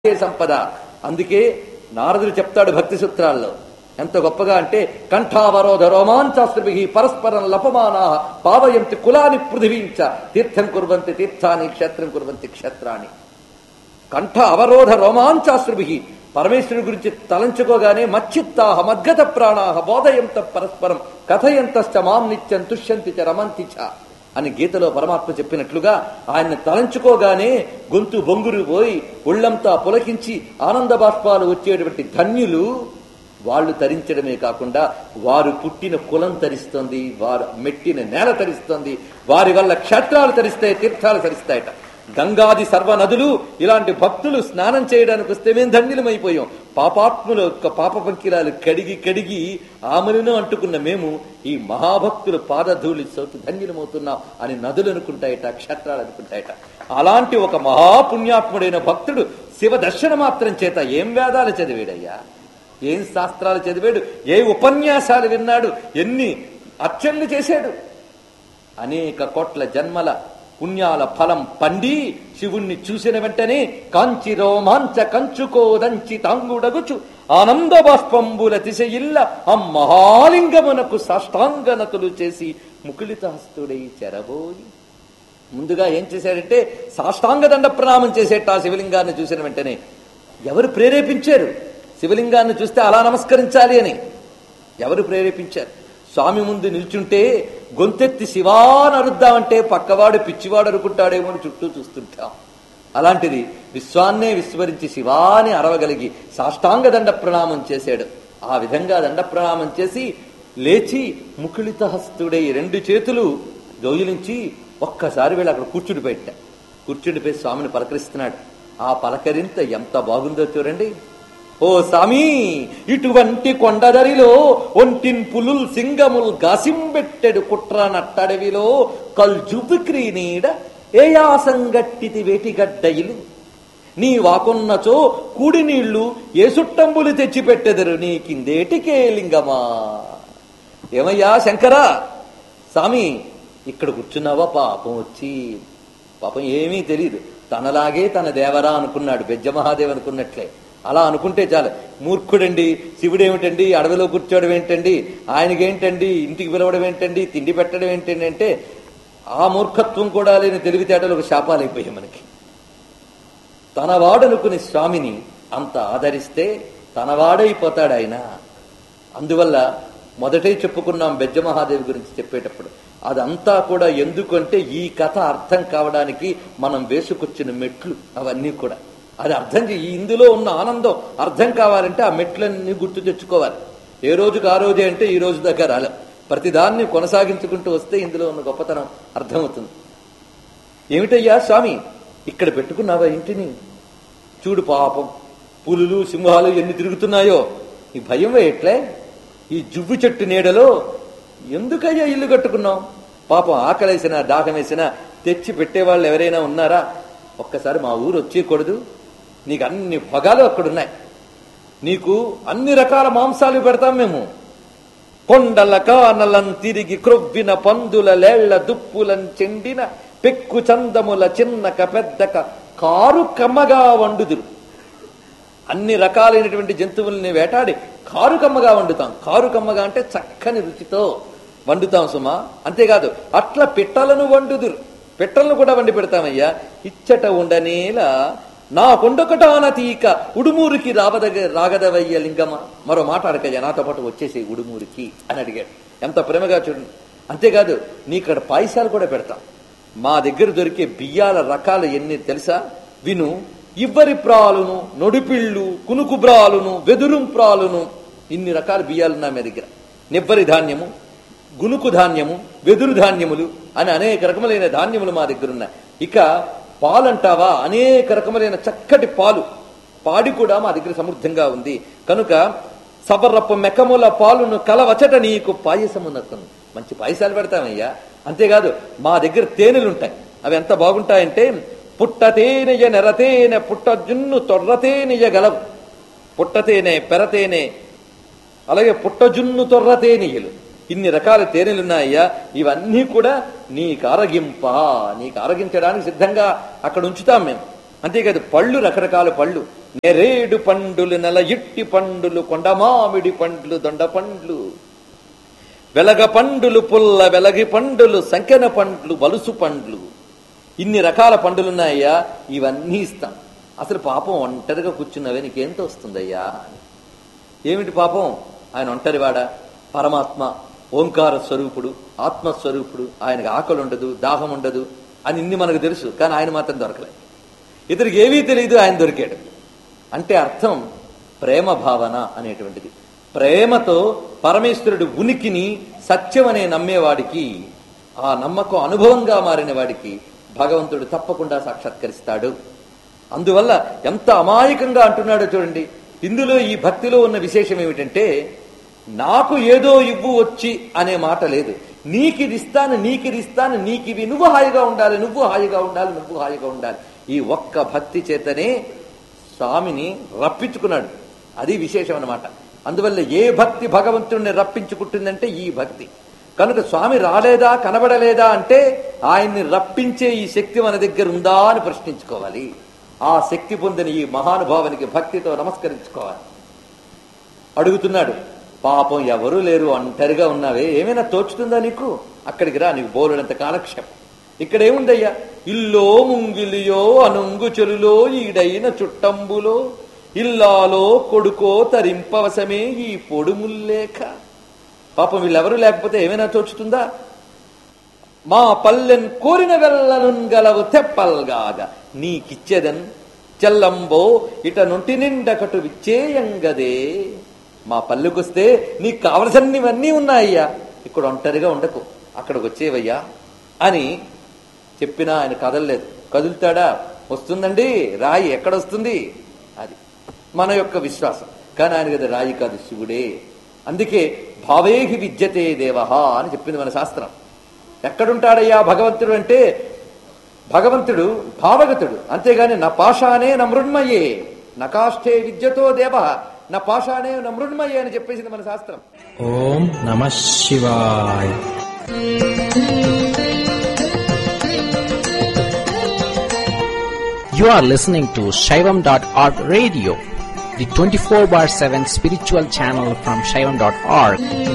ఏ సంపద అందుకే నారదుడు చెప్తాడు భక్తి సూత్రాల్లో ఎంత గొప్పగా అంటే కంఠావరోధ రోమాంచాస్త్రభి పరస్పరం లపమానా పావయంతి కులాని పృథివీంచ తీర్థం కుర్వంతి తీర్థాని క్షేత్రం కుర్వంతి క్షేత్రాన్ని కంఠ అవరోధ రోమాంచాశ్రుభి పరమేశ్వరుడి గురించి తలంచుకోగానే మచ్చిత్తాహ మద్గత ప్రాణాహ బోధయంత పరస్పరం కథయంతశ్చ మాం నిత్యం తుష్యంతి చ రమంతి చ అని గీతలో పరమాత్మ చెప్పినట్లుగా ఆయన్ని తలంచుకోగానే గొంతు బొంగురు పోయి ఒళ్ళంతా పులకించి ఆనంద బాష్పాలు వచ్చేటువంటి ధన్యులు వాళ్ళు తరించడమే కాకుండా వారు పుట్టిన కులం తరిస్తోంది వారు మెట్టిన నేల తరిస్తోంది వారి వల్ల క్షేత్రాలు తరిస్తాయి తీర్థాలు తరిస్తాయట గంగాది సర్వ నదులు ఇలాంటి భక్తులు స్నానం చేయడానికి వస్తే మేము ధన్యులమైపోయాం పాపాత్ముల యొక్క పాప పంకిరాలు కడిగి కడిగి ఆమెలను అంటుకున్న మేము ఈ మహాభక్తులు పాదధూళి సోకి ధన్యులమవుతున్నాం అని నదులు అనుకుంటాయట క్షేత్రాలు అనుకుంటాయట అలాంటి ఒక మహాపుణ్యాత్ముడైన భక్తుడు శివ దర్శన మాత్రం చేత ఏం వేదాలు చదివాడయ్యా ఏం శాస్త్రాలు చదివాడు ఏ ఉపన్యాసాలు విన్నాడు ఎన్ని అర్చనలు చేశాడు అనేక కోట్ల జన్మల పుణ్యాల ఫలం పండి శివుణ్ణి చూసిన వెంటనే కాంచి రోమాంచ కంచుకోదంచి తాంగుడగుచు ఆనంద బాష్పంబుల తిశయిల్ల ఆ మహాలింగమునకు సాష్టాంగనతులు చేసి ముకుళితహస్తుడై చెరబోయి ముందుగా ఏం చేశాడంటే సాష్టాంగ దండ ప్రణామం చేసేట ఆ శివలింగాన్ని చూసిన వెంటనే ఎవరు ప్రేరేపించారు శివలింగాన్ని చూస్తే అలా నమస్కరించాలి అని ఎవరు ప్రేరేపించారు స్వామి ముందు నిల్చుంటే గొంతెత్తి శివాన్ అరుద్దామంటే పక్కవాడు పిచ్చివాడు అనుకుంటాడేమో అని చుట్టూ చూస్తుంటాం అలాంటిది విశ్వాన్నే విస్మరించి శివాని అరవగలిగి సాష్టాంగ దండ ప్రణామం చేశాడు ఆ విధంగా దండ ప్రణామం చేసి లేచి ముకుళిత హస్తుడై రెండు చేతులు దోయిలించి ఒక్కసారి వీళ్ళు అక్కడ కూర్చుని పెట్ట కూర్చుండిపోయి స్వామిని పలకరిస్తున్నాడు ఆ పలకరింత ఎంత బాగుందో చూడండి ఓ సామి ఇటువంటి కొండదరిలో ఒంటిన్ పులుల్ సింగముల్ గాసింబెట్టెడు కుట్ర నట్టడవిలో కల్జుపు క్రీనీడ ఏయాసంగట్టితి వేటిగడ్డయిలు నీ వాకున్నచో కూడి నీళ్లు ఏ సుట్టంబులు తెచ్చిపెట్టెదరు నీ కిందేటికే లింగమా ఏమయ్యా శంకరా సామి ఇక్కడ కూర్చున్నావా పాపం వచ్చి పాపం ఏమీ తెలియదు తనలాగే తన దేవరా అనుకున్నాడు బెజ్జ మహాదేవ్ అనుకున్నట్లే అలా అనుకుంటే చాలు మూర్ఖుడండి శివుడు ఏమిటండి అడవిలో కూర్చోవడం ఏంటండి ఆయనకేంటండి ఇంటికి పిలవడం ఏంటండి తిండి పెట్టడం ఏంటండి అంటే ఆ మూర్ఖత్వం కూడా లేని తెలివితేటలు ఒక శాపాలు అయిపోయాయి మనకి తనవాడనుకుని స్వామిని అంత ఆదరిస్తే తనవాడైపోతాడు ఆయన అందువల్ల మొదటే చెప్పుకున్నాం బెజ్జ మహాదేవి గురించి చెప్పేటప్పుడు అదంతా కూడా ఎందుకంటే ఈ కథ అర్థం కావడానికి మనం వేసుకొచ్చిన మెట్లు అవన్నీ కూడా అది అర్థం చే- ఈ ఇందులో ఉన్న ఆనందం అర్థం కావాలంటే ఆ మెట్లన్నీ గుర్తు తెచ్చుకోవాలి ఏ రోజుకి ఆ రోజే అంటే ఈ రోజు దాకా రాలేం ప్రతిదాన్ని కొనసాగించుకుంటూ వస్తే ఇందులో ఉన్న గొప్పతనం అర్థమవుతుంది ఏమిటయ్యా స్వామి ఇక్కడ పెట్టుకున్నావా ఇంటిని చూడు పాపం పులులు సింహాలు ఎన్ని తిరుగుతున్నాయో ఈ భయం వేయట్లే ఈ జువ్వు చెట్టు నీడలో ఎందుకయ్యా ఇల్లు కట్టుకున్నావు పాపం ఆకలేసిన దాహం వేసినా తెచ్చి పెట్టేవాళ్ళు ఎవరైనా ఉన్నారా ఒక్కసారి మా ఊరు వచ్చేయకూడదు నీకు అన్ని భగాలు అక్కడున్నాయి నీకు అన్ని రకాల మాంసాలు పెడతాం మేము కొండల కానలం తిరిగి క్రొవ్విన పందుల లేళ్ల దుప్పులం చెండిన పెక్కు చందముల చిన్నక పెద్దక కారు కమ్మగా వండుదురు అన్ని రకాలైనటువంటి జంతువుల్ని వేటాడి కారు కమ్మగా వండుతాం కారు కమ్మగా అంటే చక్కని రుచితో వండుతాం సుమా అంతేకాదు అట్లా పిట్టలను వండుదురు పిట్టలను కూడా వండి పెడతామయ్యా ఇచ్చట ఉండనేలా నా కొండొకటాన తీక ఉడుమూరికి రావదగ రాగదవయ్య లింగమా మరో మాట్లాడకయ్యా నాతో పాటు వచ్చేసి ఉడుమూరికి అని అడిగాడు ఎంత ప్రేమగా చూడండి అంతేకాదు నీ ఇక్కడ పాయసాలు కూడా పెడతాం మా దగ్గర దొరికే బియ్యాల రకాలు ఎన్ని తెలుసా విను ఇవ్వరి ప్రాలును నొడిపిళ్ళు కునుకుబ్రాలును వెదురుంప్రాలును ఇన్ని రకాల బియ్యాలున్నాయి మా దగ్గర నివ్వరి ధాన్యము గునుకు ధాన్యము వెదురు ధాన్యములు అని అనేక రకములైన ధాన్యములు మా దగ్గర ఉన్నాయి ఇక పాలంటావా అనేక రకములైన చక్కటి పాలు పాడి కూడా మా దగ్గర సమృద్ధంగా ఉంది కనుక సబర్రప్ప మెకముల పాలును కలవచట నీకు పాయసమునకును మంచి పాయసాలు పెడతామయ్యా అంతేకాదు మా దగ్గర తేనెలుంటాయి అవి ఎంత బాగుంటాయంటే పుట్టతేనెయ నెరతేనె పుట్టజున్ను తొర్రతేనెయ గలవు పుట్టతేనె పెరతేనె అలాగే పుట్టజున్ను తొర్రతేనెయలు ఇన్ని రకాల తేనెలున్నాయ్యా ఇవన్నీ కూడా నీకు ఆరగింప నీకు ఆరగించడానికి సిద్ధంగా అక్కడ ఉంచుతాం మేము అంతేకాదు పళ్ళు రకరకాల పళ్ళు నెరేడు పండులు నెల ఇట్టి పండులు కొండమామిడి పండ్లు దొండ పండ్లు వెలగ పండులు పుల్ల వెలగి పండులు సంకెన పండ్లు వలుసు పండ్లు ఇన్ని రకాల పండులున్నాయ్యా ఇవన్నీ ఇస్తాం అసలు పాపం ఒంటరిగా కూర్చున్నవే నీకేం తోస్తుందయ్యా అని ఏమిటి పాపం ఆయన ఒంటరివాడా పరమాత్మ ఓంకార స్వరూపుడు ఆత్మస్వరూపుడు ఆయనకు ఆకలి ఉండదు దాహం ఉండదు అని ఇన్ని మనకు తెలుసు కానీ ఆయన మాత్రం దొరకలేదు ఇతనికి ఏమీ తెలియదు ఆయన దొరికాడు అంటే అర్థం ప్రేమ భావన అనేటువంటిది ప్రేమతో పరమేశ్వరుడు ఉనికిని సత్యం అనే నమ్మేవాడికి ఆ నమ్మకం అనుభవంగా మారిన వాడికి భగవంతుడు తప్పకుండా సాక్షాత్కరిస్తాడు అందువల్ల ఎంత అమాయకంగా అంటున్నాడో చూడండి ఇందులో ఈ భక్తిలో ఉన్న విశేషం ఏమిటంటే నాకు ఏదో ఇవ్వు వచ్చి అనే మాట లేదు నీకిది ఇస్తాను నీకిది ఇస్తాను నీకివి నువ్వు హాయిగా ఉండాలి నువ్వు హాయిగా ఉండాలి నువ్వు హాయిగా ఉండాలి ఈ ఒక్క భక్తి చేతనే స్వామిని రప్పించుకున్నాడు అది విశేషం అన్నమాట అందువల్ల ఏ భక్తి భగవంతుడిని రప్పించుకుంటుందంటే ఈ భక్తి కనుక స్వామి రాలేదా కనబడలేదా అంటే ఆయన్ని రప్పించే ఈ శక్తి మన దగ్గర ఉందా అని ప్రశ్నించుకోవాలి ఆ శక్తి పొందిన ఈ మహానుభావునికి భక్తితో నమస్కరించుకోవాలి అడుగుతున్నాడు పాపం ఎవరూ లేరు ఒంటరిగా ఉన్నావే ఏమైనా తోచుతుందా నీకు అక్కడికి రా నీకు బోలుడంత కాలక్షేపం ఇక్కడ ఏముందయ్యా ఇల్లో ముంగిలియో అనుంగు చెలులో ఈడైన చుట్టంబులో ఇల్లాలో కొడుకో తరింపవశమే ఈ పొడుముల్లేక పాపం వీళ్ళెవరూ లేకపోతే ఏమైనా తోచుతుందా మా పల్లెన్ కోరిన వెళ్ళనున్ గలవు తెప్పల్గాగా నీకిచ్చేదన్ చెల్లంబో ఇట నుంటి నిండకటు విచ్చేయంగదే మా పల్లెకొస్తే నీకు కావలసినవన్నీ ఉన్నాయ్యా ఇక్కడ ఒంటరిగా ఉండకు అక్కడికి వచ్చేవయ్యా అని చెప్పినా ఆయన కదలలేదు కదులుతాడా వస్తుందండి రాయి ఎక్కడొస్తుంది అది మన యొక్క విశ్వాసం కానీ ఆయన కదా రాయి కాదు శివుడే అందుకే భావేహి విద్యతే దేవహ అని చెప్పింది మన శాస్త్రం ఎక్కడుంటాడయ్యా భగవంతుడు అంటే భగవంతుడు భావగతుడు అంతేగాని నా పాషానే నా మృణ్మయే నకాష్ఠే విద్యతో దేవ నా పాషానే నా మృణ్మయే అని చెప్పేసింది మన శాస్త్రం ఓం నమ శివాయ You are listening to Shaivam.org radio, the 24 bar 7 spiritual channel from Shaivam.org.